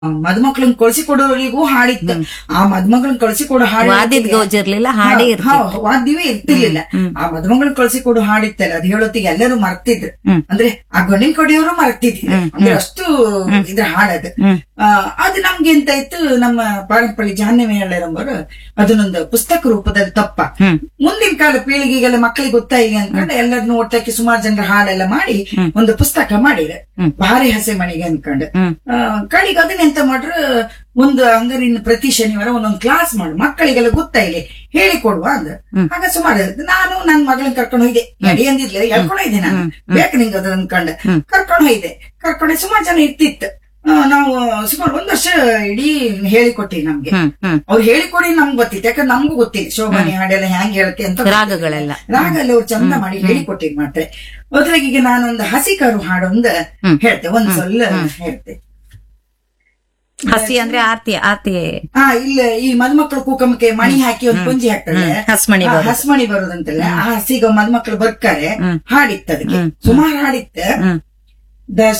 ಮದುಮಕ್ಳನ್ ಕಳ್ಸಿ ಕೊಡೋರಿಗೂ ಹಾಡಿತ್ತು ಆ ಮದುಮಗಳನ್ನ ಕಳ್ಸಿ ಕೊಡೋ ಹಾಡು ವಾದಿದ್ ಗೌಜಿರ್ಲಿಲ್ಲ ಹಾಡೇ ಇರ್ತಿತ್ತು ವಾದ್ಯವೇ ಇರ್ತಿರ್ಲಿಲ್ಲ ಆ ಮದುಮಗಳನ್ನ ಕಳ್ಸಿ ಕೊಡೋ ಹಾಡಿತ್ತಲ್ಲ ಅದ್ ಹೇಳೋತ್ತಿಗೆ ಎಲ್ಲರೂ ಮರ್ತಿದ್ರು ಹ್ಮ್. ಅಂದ್ರೆ ಆ ಗಂಡಿನ ಕಡೆಯವರು ಮರ್ತಿದ್ರು ಅಂದ್ರೆ ಅಷ್ಟು ಇದ್ರ ಹಾಡದು ಹ್ಮ್. ಆ, ಅದು ನಮ್ಗೆ ಎಂತ ಇತ್ತು ನಮ್ಮ ಪಾರಂಪಳ್ಳಿ ಜಾಹ್ನವಿ ಹೇಳರಂಬರು ಅದನ್ನೊಂದು ಪುಸ್ತಕ ರೂಪದಲ್ಲಿ ತಪ್ಪ ಹ್ಮ್ ಮುಂದಿನ ಕಾಲ ಪೀಳಿಗೆಗೆಲ್ಲ ಮಕ್ಕಳಿಗೆ ಗೊತ್ತಾಯಿಗೆ ಅನ್ಕೊಂಡು ಎಲ್ಲರನ್ನು ಒಟ್ಟಾಕಿ ಸುಮಾರು ಜನರ ಹಾಡೆಲ್ಲ ಮಾಡಿ ಒಂದು ಪುಸ್ತಕ ಮಾಡಿದ್ರೆ ಹ್ಮ್. ಭಾರಿ ಹಸೆ ಮಣಿಗೆ ಅನ್ಕೊಂಡು ಹ್ಮ್ ಆ, ಕಡೆಗೆ ಅದನ್ನ ಎಂತ ಮಾಡ್ರು ಒಂದು ಹಂಗಾರಿನ ಪ್ರತಿ ಶನಿವಾರ ಒಂದೊಂದು ಕ್ಲಾಸ್ ಮಾಡು ಮಕ್ಕಳಿಗೆಲ್ಲ ಗೊತ್ತಾಯಿಲಿ ಹೇಳಿಕೊಡುವ ಅಂದ್ರ ಹ್ಮ್. ಆಗ ಸುಮಾರು ನಾನು ನನ್ ಮಗಳನ್ನ ಕರ್ಕೊಂಡು ಹೋಯ್ದೆ ಎಡಿ ಅಂದಿದ್ಲೆ ಹೇಳ್ಕೊಂಡು ಹೋಯ್ದೆ ನಾನು ಬೇಕು ನಿಂಗೆ ಅದು ಅನ್ಕೊಂಡು ಕರ್ಕೊಂಡು ಹೋಯ್ದೆ ಕರ್ಕೊಂಡು ಸುಮಾರು ಜನ ಇರ್ತಿತ್ತು ಆ, ನಾವು ಸುಮಾರು ಒಂದ್ ವರ್ಷ ಇಡೀ ಹೇಳಿಕೊಟ್ಟಿವಿ ನಮ್ಗೆ ಹ್ಮ್ ಹ್ಮ್ ಅವ್ರು ಹೇಳಿಕೊಡಿ ನಮ್ಗೆ ಗೊತ್ತಿತ್ತು ಯಾಕಂದ್ರೆ ನಮ್ಗೂ ಗೊತ್ತಿಲ್ಲ ಶೋಭಾನಿ ಹಾಡೆಲ್ಲ ಹೆಂಗ್ ಹೇಳಕ್ಕೆ ಅಂತ ರಾಗಗಳೆಲ್ಲ ರಾಗ ಎಲ್ಲ ಅವ್ರು ಚಂದ ಮಾಡಿ ಹೇಳಿಕೊಟ್ಟಿದ್ ಮಾತ್ರ ಅದ್ರಾಗ ಈಗ ನಾನೊಂದು ಹಸಿಕರು ಹಾಡೊಂದು ಹ್ಮ್. ಹೇಳ್ತೆ ಒಂದ್ ಸೊಲ್ಲ ಹೇಳ್ತೆ ಹಸಿ ಅಂದ್ರೆ ಆರ್ತಿ ಆರ್ತಿ ಆ ಇಲ್ಲ ಈ ಮದ್ಮಕ್ಳು ಕೂಕಮಕ್ಕೆ ಮಣಿ ಹಾಕಿ ಒಂದು ಪುಂಜಿ ಹಾಕ್ತಾರೆ ಹ್ಮ್, ಹಸ್ಮಣಿ ಆ, ಬರೋದು. ಹಸ್ಮಣಿ ಬರೋದಂತಲ್ಲ ಆ ಹಸಿಗ ಮದ್ಮಕ್ಳು ಬರ್ತಾರೆ ಹ್ಮ್. ಹಾಡಿತ್ತು ಅದಕ್ಕೆ ಹ್ಮ್. ಸುಮಾರು ಹಾಡಿತ್ತ ಹ್ಮ್ ದ